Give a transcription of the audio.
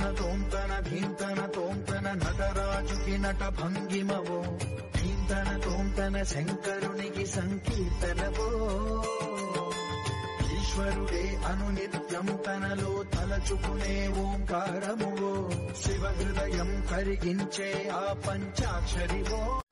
తోంతన ధీంతన తోంతన నటరాజుకి నట భంగిమవో ధీంతన తోంతన శంకరునికి సంకీర్తనవో ఈశ్వరుడే అనునిత్యం తనలో తలచుకునే ఓంకారమువో శివ హృదయం కరిగించే ఆ పంచాక్షరివో